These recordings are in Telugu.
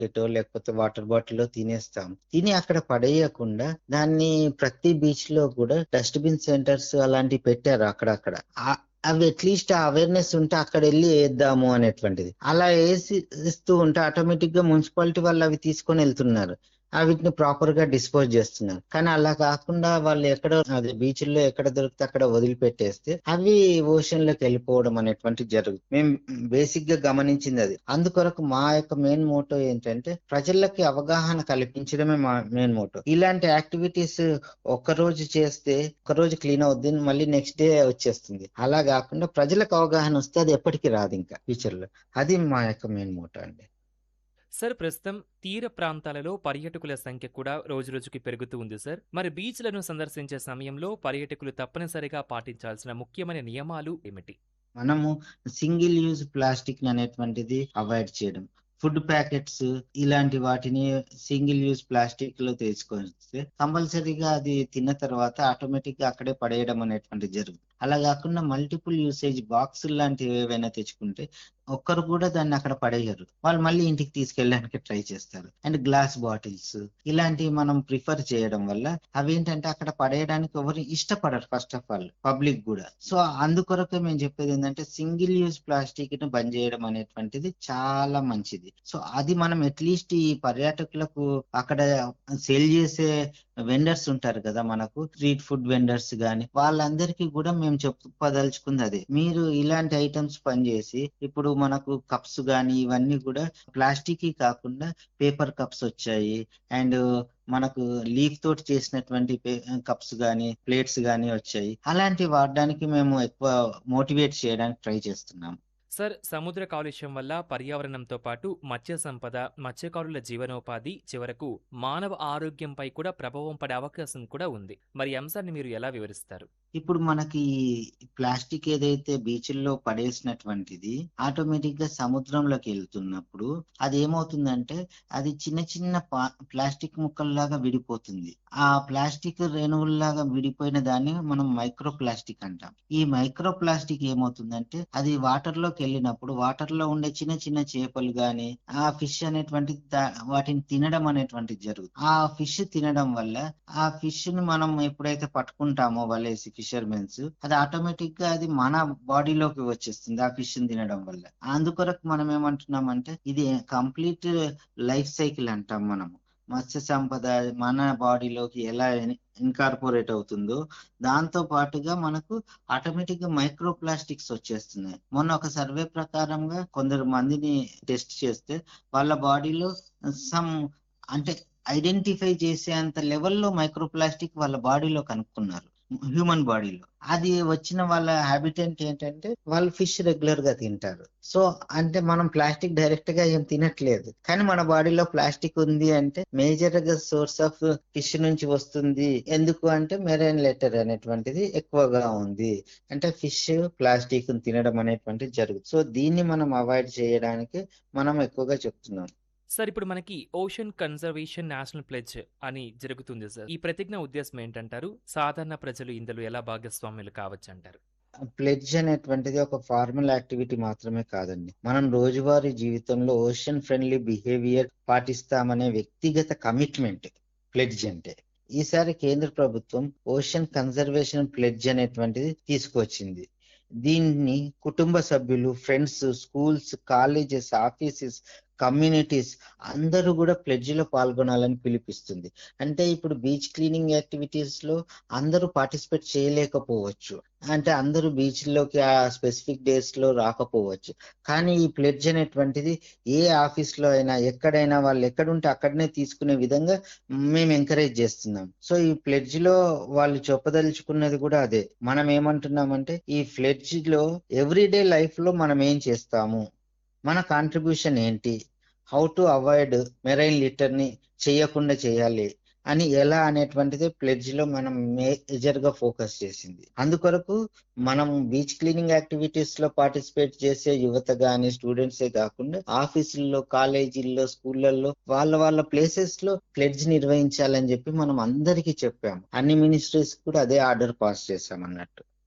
బిస్కెటో లేకపోతే వాటర్ బాటిల్ తినేస్తాం తిని అక్కడ పడేయకుండా దాన్ని ప్రతి బీచ్ లో కూడా డస్ట్బిన్ సెంటర్స్ అలాంటివి పెట్టారు అక్కడక్కడ ఆ- అవి అట్లీస్ట్ అవేర్నెస్ ఉంటే అక్కడ వెళ్ళి వేద్దాము అనేటువంటిది అలా వేసి ఇస్తూ ఉంటే ఆటోమేటిక్ గా మున్సిపాలిటీ వాళ్ళు అవి తీసుకొని వెళ్తున్నారు ఆ వీటిని ప్రాపర్ గా డిస్పోజ్ చేస్తున్నారు కానీ అలా కాకుండా వాళ్ళు ఎక్కడ అది బీచ్ లో ఎక్కడ దొరికితే అక్కడ వదిలిపెట్టేస్తే అవి ఓషన్ లోకి వెళ్ళిపోవడం అనేటువంటి జరుగుతుంది మేము బేసిక్ గా గమనించింది అది అందుకొరకు మా యొక్క మెయిన్ మోటో ఏంటంటే ప్రజలకి అవగాహన కల్పించడమే మా మెయిన్ మోటో ఇలాంటి యాక్టివిటీస్ ఒక్క రోజు చేస్తే ఒక రోజు క్లీన్ అవుద్ది మళ్ళీ నెక్స్ట్ డే వచ్చేస్తుంది అలా కాకుండా ప్రజలకు అవగాహన వస్తే అది ఎప్పటికీ రాదు ఇంకా ఫ్యూచర్ లో అది మా యొక్క మెయిన్ మోటో అండి సార్ ప్రస్తుతం తీర ప్రాంతాలలో పర్యాటకుల సంఖ్య కూడా రోజురోజుకి పెరుగుతూ ఉంది సార్ మరి బీచ్లను సందర్శించే సమయంలో పర్యాటకులు తప్పనిసరిగా పాటించాల్సిన ముఖ్యమైన నియమాలు ఏమిటి మనము సింగిల్ యూజ్ ప్లాస్టిక్ అనేటువంటిది అవాయిడ్ చేయడం ఫుడ్ ప్యాకెట్స్ ఇలాంటి వాటిని సింగిల్ యూజ్ ప్లాస్టిక్ లో తీసుకొస్తే కంపల్సరీగా అది తిన్న తర్వాత ఆటోమేటిక్ గా అక్కడే పడేయడం అనేటువంటిది జరుగుతుంది అలా కాకుండా మల్టిపుల్ యూసేజ్ బాక్స్ లాంటివి ఏవైనా తెచ్చుకుంటే ఒక్కరు కూడా దాన్ని అక్కడ పడేయరు వాళ్ళు మళ్ళీ ఇంటికి తీసుకెళ్ళడానికి ట్రై చేస్తారు అండ్ గ్లాస్ బాటిల్స్ ఇలాంటివి మనం ప్రిఫర్ చేయడం వల్ల అవి ఏంటంటే అక్కడ పడేయడానికి ఎవరు ఇష్టపడరు ఫస్ట్ ఆఫ్ ఆల్ పబ్లిక్ కూడా సో అందుకొరకు మేము చెప్పేది ఏంటంటే సింగిల్ యూజ్ ప్లాస్టిక్ ని బంద్ చేయడం అనేటువంటిది చాలా మంచిది సో అది మనం అట్లీస్ట్ ఈ పర్యాటకులకు అక్కడ సేల్ చేసే వెండర్స్ ఉంటారు కదా మనకు స్ట్రీట్ ఫుడ్ వెండర్స్ గాని వాళ్ళందరికీ కూడా మేము చెప్పదలుచుకుంది అదే మీరు ఇలాంటి ఐటమ్స్ పనిచేసి ఇప్పుడు మనకు కప్స్ గాని ఇవన్నీ కూడా ప్లాస్టిక్ కాకుండా పేపర్ కప్స్ వచ్చాయి అండ్ మనకు లీఫ్ తోటి చేసినటువంటి కప్స్ గాని ప్లేట్స్ గాని వచ్చాయి అలాంటివి వాడడానికి మేము ఎక్కువ మోటివేట్ చేయడానికి ట్రై చేస్తున్నాం సార్ సముద్ర కాలుష్యం వల్ల పర్యావరణంతో పాటు మత్స్య సంపద మత్స్యకారుల జీవనోపాధి చివరకు మానవ ఆరోగ్యంపై కూడా ప్రభావం పడే అవకాశం కూడా ఉంది మరి ఈ అంశాన్ని మీరు ఎలా వివరిస్తారు ఇప్పుడు మనకి ప్లాస్టిక్ ఏదైతే బీచ్ల్లో పడేసినటువంటిది ఆటోమేటిక్ గా సముద్రంలోకి వెళ్తున్నప్పుడు అది ఏమవుతుందంటే అది చిన్న చిన్న ప్లాస్టిక్ ముక్కల్లాగా విడిపోతుంది ఆ ప్లాస్టిక్ రేణువుల్లాగా విడిపోయిన దాన్ని మనం మైక్రో ప్లాస్టిక్ అంటాం ఈ మైక్రో ప్లాస్టిక్ ఏమవుతుందంటే అది వాటర్ లోకి వెళ్ళినప్పుడు వాటర్ లో ఉండే చిన్న చిన్న చేపలు గాని ఆ ఫిష్ అనేటువంటి వాటిని తినడం అనేటువంటిది జరుగుతుంది ఆ ఫిష్ తినడం వల్ల ఆ ఫిష్ ని మనం ఎప్పుడైతే పట్టుకుంటామో వలేసి ఫిషర్మెన్స్ అది ఆటోమేటిక్ గా అది మన బాడీలోకి వచ్చేస్తుంది ఆ ఫిష్ ని తినడం వల్ల అందుకొరకు మనం ఏమంటున్నామంటే ఇది కంప్లీట్ లైఫ్ సైకిల్ అంటాం మనము మత్స్య సంపద మన బాడీలోకి ఎలా ఇన్కార్పొరేట్ అవుతుందో దాంతో పాటుగా మనకు ఆటోమేటిక్ గా మైక్రో ప్లాస్టిక్స్ వచ్చేస్తున్నాయి మొన్న ఒక సర్వే ప్రకారంగా కొందరు మందిని టెస్ట్ చేస్తే వాళ్ళ బాడీలో సమ్ అంటే ఐడెంటిఫై చేసేంత లెవెల్లో మైక్రో ప్లాస్టిక్ వాళ్ళ బాడీలో కనుక్కున్నారు హ్యూమన్ బాడీలో అది వచ్చిన వాళ్ళ హ్యాబిటెంట్ ఏంటంటే వాళ్ళు ఫిష్ రెగ్యులర్ గా తింటారు సో అంటే మనం ప్లాస్టిక్ డైరెక్ట్ గా ఏం తినట్లేదు కానీ మన బాడీలో ప్లాస్టిక్ ఉంది అంటే మేజర్ గా సోర్స్ ఆఫ్ ఫిష్ నుంచి వస్తుంది ఎందుకు అంటే మెరైన్ లెటర్ అనేటువంటిది ఎక్కువగా ఉంది అంటే ఫిష్ ప్లాస్టిక్ తినడం అనేటువంటిది జరుగుతుంది సో దీన్ని మనం అవాయిడ్ చేయడానికి మనం ఎక్కువగా చెప్తున్నాం సార్ ఇప్పుడు మనకి ఓషన్ కన్జర్వేషన్ నేషనల్ ప్లెజ్ అని జరుగుతుంది సార్ ఈ ప్రతిజ్ఞ ఉద్దేశం ఏంటంటారు సాధారణ ప్రజలు ఇందులో ఎలా భాగస్వాములు కావచ్చు అంటారు ప్లెడ్జ్ అనేటువంటిది ఒక ఫార్మల్ యాక్టివిటీ మాత్రమే కాదండి మనం రోజువారీ జీవితంలో ఓషన్ ఫ్రెండ్లీ బిహేవియర్ పాటిస్తామనే వ్యక్తిగత కమిట్మెంట్ ప్లెడ్జ్ అంటే ఈసారి కేంద్ర ప్రభుత్వం ఓషన్ కన్జర్వేషన్ ప్లెడ్జ్ అనేటువంటిది తీసుకొచ్చింది దీన్ని కుటుంబ సభ్యులు friends schools colleges offices communities అందరూ కూడా ప్లెడ్జ్ లో పాల్గొనాలని పిలిపిస్తుంది అంటే ఇప్పుడు బీచ్ క్లీనింగ్ యాక్టివిటీస్ లో అందరూ పార్టిసిపేట్ చేయలేకపోవచ్చు అంటే అందరూ బీచ్ లోకి ఆ స్పెసిఫిక్ డేస్ లో రాకపోవచ్చు కానీ ఈ ప్లెడ్జ్ అనేటువంటిది ఏ ఆఫీస్ లో అయినా ఎక్కడైనా వాళ్ళు ఎక్కడుంటే అక్కడనే తీసుకునే విధంగా మేము ఎంకరేజ్ చేస్తున్నాం సో ఈ ప్లెడ్జ్ లో వాళ్ళు చెప్పదలుచుకున్నది కూడా అదే మనం ఏమంటున్నామంటే ఈ ఫ్లెడ్జ్ లో ఎవ్రీడే లైఫ్ లో మనం ఏం చేస్తాము మన కాంట్రిబ్యూషన్ ఏంటి how to avoid marine litter ని చేయకుండా చేయాలి అని ఎలా అనేటువంటిది ప్లెడ్జ్ లో మనం మేజర్ గా ఫోకస్ చేసింది అందుకొరకు మనం బీచ్ క్లీనింగ్ యాక్టివిటీస్ లో పార్టిసిపేట్ చేసే యువత గాని స్టూడెంట్సే కాకుండా ఆఫీసుల్లో కాలేజీల్లో స్కూళ్ళల్లో వాళ్ళ వాళ్ళ ప్లేసెస్ లో ప్లెడ్జ్ నిర్వహించాలని చెప్పి మనం అందరికీ చెప్పాము అన్ని మినిస్ట్రీస్ కూడా అదే ఆర్డర్ పాస్ చేశాం అన్నట్టు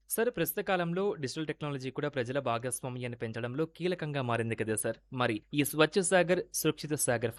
సార్ ప్రస్తుత కాలంలో డిజిటల్ టెక్నాలజీ కూడా ప్రజల భాగస్వామ్యాన్ని పెంచడంలో కీలకంగా మారింది కదా సార్ మరి ఈ స్వచ్ఛ సాగర్ సురక్షిత సాగర్